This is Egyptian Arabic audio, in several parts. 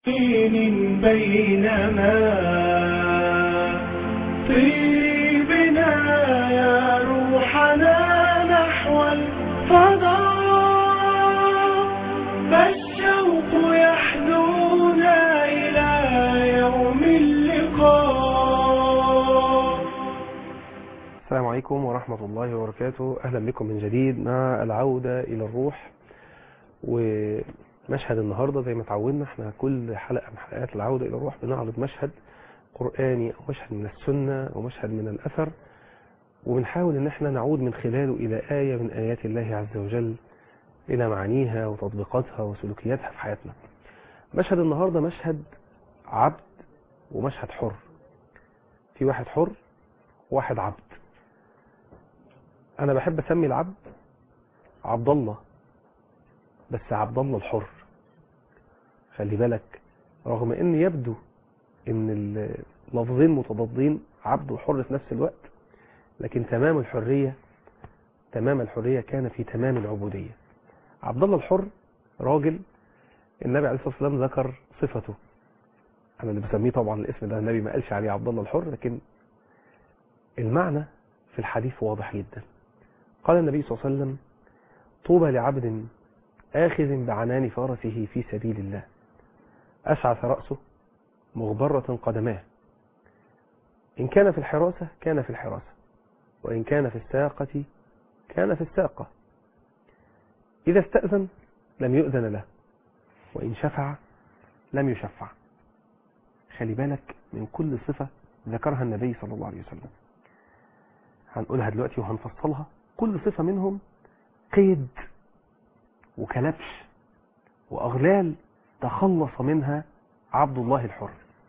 دين بينما طيبنا يا روحنا نحو الفضاء فالشوق يحدونا إلى يوم اللقاء السلام عليكم ورحمة الله وبركاته أهلا بكم من جديد مع العودة إلى الروح ومشهد النهاردة زي ما تعودنا احنا كل حلقة من حلقات العودة إلى الروح بنعرض مشهد قرآني أو مشهد من السنة أو مشهد من الأثر وبنحاول ان احنا نعود من خلاله إلى آية من آيات الله عز وجل إلى معانيها وتطبيقاتها وسلوكياتها في حياتنا مشهد النهاردة مشهد عبد ومشهد حر في واحد حر وواحد عبد انا بحب اسمي العبد عبد الله بس عبد الله الحر خلي بالك رغم ان يبدو ان اللفظين متضادين عبد وحر في نفس الوقت لكن تمام الحرية تمام الحرية كان في تمام العبودية عبد الله الحر راجل النبي عليه الصلاة والسلام ذكر صفته انا اللي بسميه طبعا الاسم ده النبي ما قالش عليه عبد الله الحر لكن المعنى في الحديث واضح جدا قال النبي صلى الله عليه وسلم طوبى لعبد آخذ بعنان فرسه في سبيل الله أشعث رأسه مغبرة قدماه إن كان في الحراسة كان في الحراسة وإن كان في الساقة كان في الساقة إذا استأذن لم يؤذن له وإن شفع لم يشفع خلي بالك من كل صفة ذكرها النبي صلى الله عليه وسلم هنقولها دلوقتي وهنفصلها كل صفة منهم قيد وكلبش وأغلال تخلص منها عبد الله الحر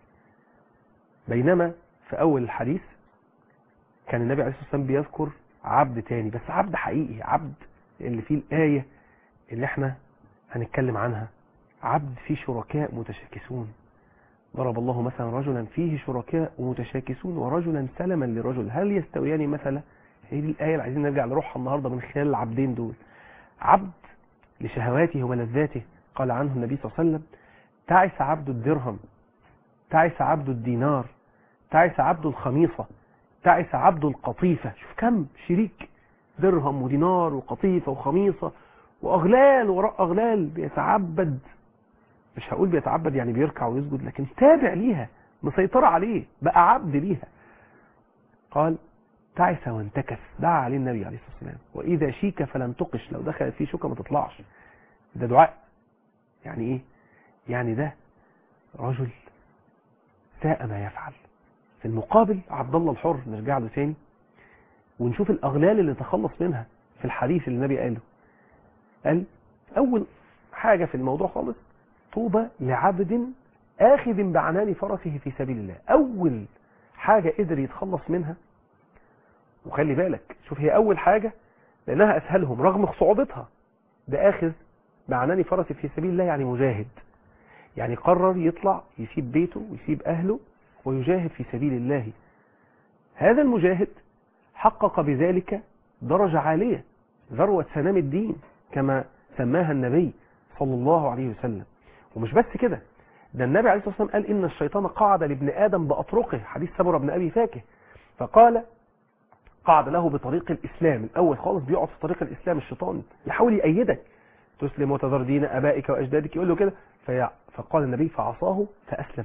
بينما في أول الحديث كان النبي عليه الصلاة والسلام بيذكر عبد تاني بس عبد حقيقي عبد اللي فيه الآية اللي احنا هنتكلم عنها عبد فيه شركاء متشاكسون ضرب الله مثلا رجلا فيه شركاء متشاكسون ورجلا سلما لرجل هل يستويان مثلا هي دي الآية اللي عايزين نرجع لروحها النهاردة من خلال العبدين دول عبد لشهواته وملذاته قال عنه النبي صلى الله عليه وسلم تعس عبد الدرهم تعس عبد الدينار تعس عبد الخميصة تعس عبد القطيفة شوف كم شريك درهم ودينار وقطيفة وخميصة وأغلال وراء أغلال بيتعبد مش هقول بيتعبد يعني بيركع ويسجد لكن تابع ليها مسيطرة عليه بقى عبد ليها قال تعس وانتكس دعا عليه النبي عليه الصلاة والسلام وإذا شيك فلن تقش لو دخلت فيه شوكة ما تطلعش ده دعاء يعني إيه يعني ده رجل ساء ما يفعل في المقابل عبد الله الحر نرجع له تاني ونشوف الأغلال اللي تخلص منها في الحديث اللي النبي قاله قال أول حاجة في الموضوع خالص طوبى لعبد آخذ بعنان فرسه في سبيل الله أول حاجة قدر يتخلص منها وخلي بالك شوف هي أول حاجة لأنها أسهلهم رغم صعوبتها ده آخذ بعنان فرسه في سبيل الله يعني مجاهد يعني قرر يطلع يسيب بيته ويسيب أهله ويجاهد في سبيل الله هذا المجاهد حقق بذلك درجة عالية ذروة سنام الدين كما سماها النبي صلى الله عليه وسلم ومش بس كده ده النبي عليه الصلاة والسلام قال إن الشيطان قعد لابن آدم بأطرقه حديث سمرة بن أبي فاكه فقال قعد له بطريق الإسلام الأول خالص بيقعد في طريق الإسلام الشيطان يحاول يأيدك تسلم وتذر دين أبائك وأجدادك يقول له كده في فقال النبي فعصاه فأسلم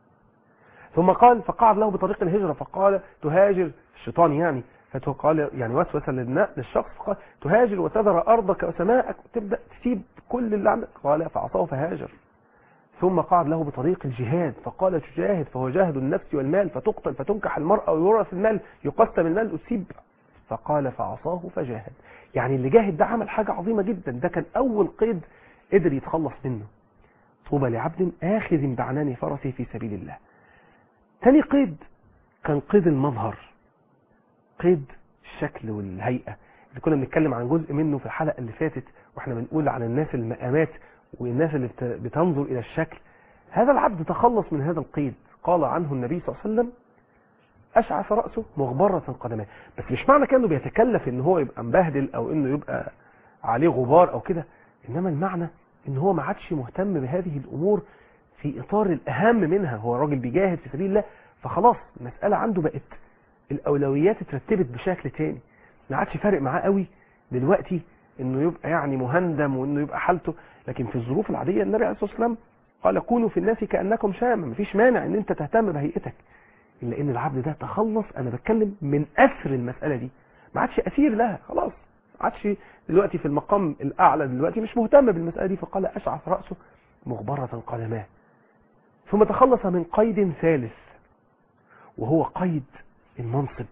ثم قال فقعد له بطريق الهجرة فقال تهاجر الشيطان يعني فقال يعني وسوس للشخص قال تهاجر وتذر أرضك وسماءك وتبدأ تسيب كل اللي عندك قال فعصاه فهاجر ثم قعد له بطريق الجهاد فقال تجاهد فهو جاهد النفس والمال فتقتل فتنكح المرأة ويورث المال يقسم المال أسيب فقال فعصاه فجاهد يعني اللي جاهد ده عمل حاجة عظيمة جدا ده كان أول قيد قدر يتخلص منه طوبى لعبد آخذ بعنان فرسه في سبيل الله تاني قيد كان قيد المظهر قيد الشكل والهيئة اللي كنا بنتكلم عن جزء منه في الحلقة اللي فاتت واحنا بنقول عن الناس المقامات والناس اللي بتنظر إلى الشكل هذا العبد تخلص من هذا القيد قال عنه النبي صلى الله عليه وسلم أشعث رأسه مغبرة قدماه بس مش معنى كأنه بيتكلف ان هو يبقى مبهدل او انه يبقى عليه غبار او كده انما المعنى ان هو ما عادش مهتم بهذه الامور في اطار الاهم منها هو راجل بيجاهد في سبيل الله فخلاص المساله عنده بقت الاولويات اترتبت بشكل تاني ما عادش فارق معاه قوي دلوقتي انه يبقى يعني مهندم وانه يبقى حالته لكن في الظروف العاديه النبي عليه الصلاه والسلام قال كونوا في الناس كانكم شام مفيش مانع ان انت تهتم بهيئتك الا ان العبد ده تخلص انا بتكلم من اثر المساله دي ما عادش اسير لها خلاص ما عادش دلوقتي في المقام الاعلى دلوقتي مش مهتم بالمساله دي فقال اشعث راسه مغبره قدماه ثم تخلص من قيد ثالث وهو قيد المنصب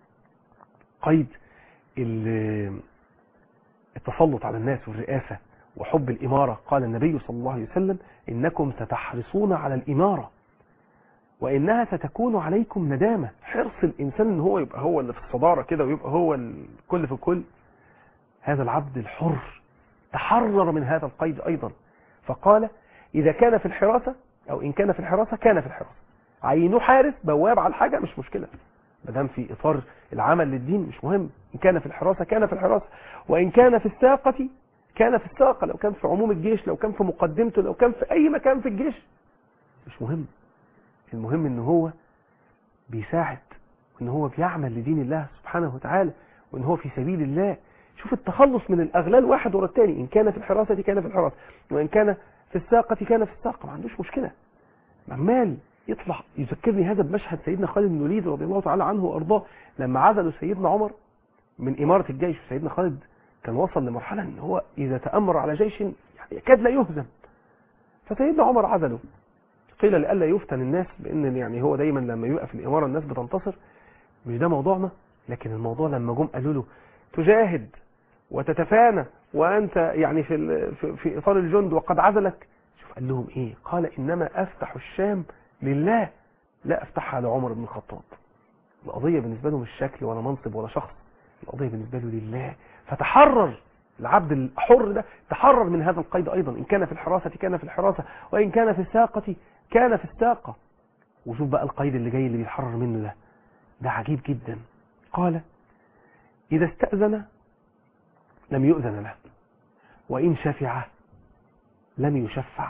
قيد ال- التسلط على الناس والرئاسة وحب الإمارة قال النبي صلى الله عليه وسلم إنكم ستحرصون على الإمارة وإنها ستكون عليكم ندامة حرص الإنسان إن هو يبقى هو اللي في الصدارة كده ويبقى هو الكل في الكل هذا العبد الحر تحرر من هذا القيد أيضا فقال إذا كان في الحراسة أو إن كان في الحراسة كان في الحراسة عينوه حارس بواب على الحاجة مش مشكلة ما دام في إطار العمل للدين مش مهم إن كان في الحراسة كان في الحراسة وإن كان في الساقة كان في الساقة لو كان في عموم الجيش لو كان في مقدمته لو كان في أي مكان في الجيش مش مهم المهم إن هو بيساعد وإن هو بيعمل لدين الله سبحانه وتعالى وإن هو في سبيل الله شوف التخلص من الأغلال واحد ورا الثاني إن كان في الحراسة كان في الحراسة وإن كان في الساقة كان في الساقة ما عندوش مشكلة عمال يطلع يذكرني هذا بمشهد سيدنا خالد بن الوليد رضي الله تعالى عنه وارضاه لما عزلوا سيدنا عمر من إمارة الجيش سيدنا خالد كان وصل لمرحلة ان هو إذا تأمر على جيش يعني يكاد لا يهزم فسيدنا عمر عزله قيل لئلا يفتن الناس بأن يعني هو دايما لما يبقى في الإمارة الناس بتنتصر مش ده موضوعنا لكن الموضوع لما جم قالوا له تجاهد وتتفانى وأنت يعني في, ال- في, في إطار الجند وقد عزلك شوف قال لهم إيه قال إنما أفتح الشام لله لا أفتحها لعمر بن الخطاب القضية بالنسبة له مش شكل ولا منصب ولا شخص القضية بالنسبة له لله فتحرر العبد الحر ده تحرر من هذا القيد أيضا إن كان في الحراسة كان في الحراسة وإن كان في الساقة كان في الساقة وشوف بقى القيد اللي جاي اللي بيتحرر منه ده ده عجيب جدا قال إذا استأذن لم يؤذن له وإن شفع لم يشفع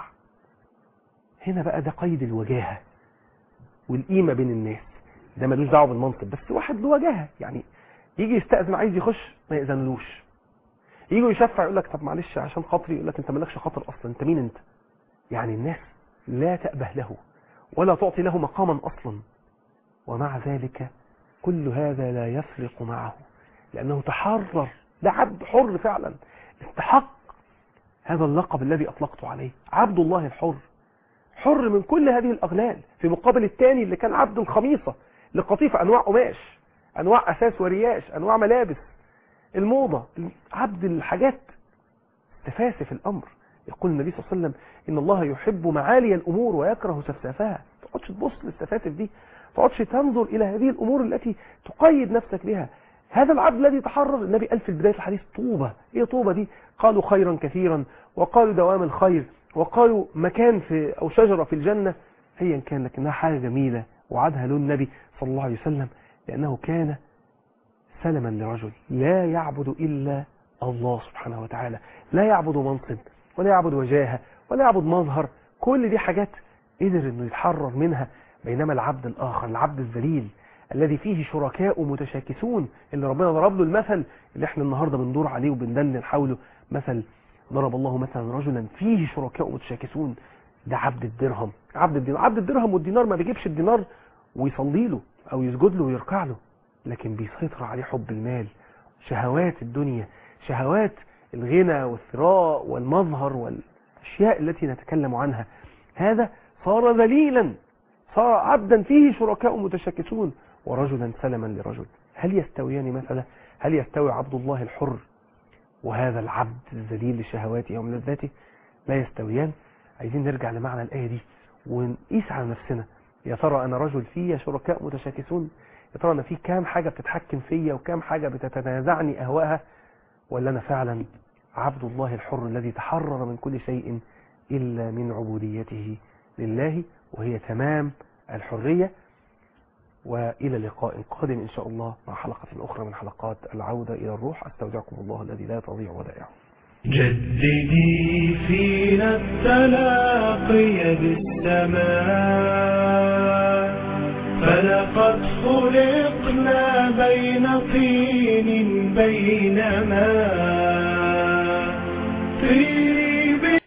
هنا بقى ده قيد الوجاهة والقيمة بين الناس ده ملوش دعوه بالمنصب بس واحد له وجاهه يعني يجي يستأذن عايز يخش ما يأذنلوش يجوا يشفع يقول لك طب معلش عشان خاطري يقول لك انت مالكش خاطر اصلا انت مين انت يعني الناس لا تأبه له ولا تعطي له مقاما اصلا ومع ذلك كل هذا لا يفرق معه لانه تحرر ده عبد حر فعلا استحق هذا اللقب الذي اطلقت عليه عبد الله الحر حر من كل هذه الاغلال في مقابل الثاني اللي كان عبد الخميصه لقطيفه انواع قماش انواع اساس ورياش انواع ملابس الموضه عبد الحاجات تفاسف الامر يقول النبي صلى الله عليه وسلم ان الله يحب معالي الامور ويكره سفسافها ما تقعدش تبص للسفاسف دي ما تقعدش تنظر الى هذه الامور التي تقيد نفسك بها هذا العبد الذي تحرر النبي قال في بدايه الحديث طوبه ايه طوبه دي قالوا خيرا كثيرا وقالوا دوام الخير وقالوا مكان في او شجره في الجنه ايا كان لكنها حاجه جميله وعدها له النبي صلى الله عليه وسلم لانه كان سلما لرجل لا يعبد الا الله سبحانه وتعالى لا يعبد منصب ولا يعبد وجاهه ولا يعبد مظهر كل دي حاجات قدر انه يتحرر منها بينما العبد الاخر العبد الذليل الذي فيه شركاء متشاكسون اللي ربنا ضرب له المثل اللي احنا النهارده بندور عليه وبندلل حوله مثل ضرب الله مثلا رجلا فيه شركاء متشاكسون ده عبد الدرهم عبد الدينار عبد الدرهم والدينار ما بيجيبش الدينار ويصلي له او يسجد له ويركع له لكن بيسيطر عليه حب المال شهوات الدنيا شهوات الغنى والثراء والمظهر والاشياء التي نتكلم عنها هذا صار ذليلا صار عبدا فيه شركاء متشكسون ورجلا سلما لرجل هل يستويان مثلا هل يستوي عبد الله الحر وهذا العبد الذليل لشهواته وملذاته لا يستويان عايزين نرجع لمعنى الآية دي ونقيس على نفسنا يا ترى أنا رجل فيا شركاء متشاكسون يا ترى أنا في كام حاجة بتتحكم فيا وكام حاجة بتتنازعني أهواها ولا أنا فعلا عبد الله الحر الذي تحرر من كل شيء إلا من عبوديته لله وهي تمام الحرية وإلى لقاء قادم إن شاء الله مع حلقة أخرى من حلقات العودة إلى الروح أستودعكم الله الذي لا تضيع ودائعه جددي فينا التلاقي بالسماء فلقد خلقنا بين طين بين ماء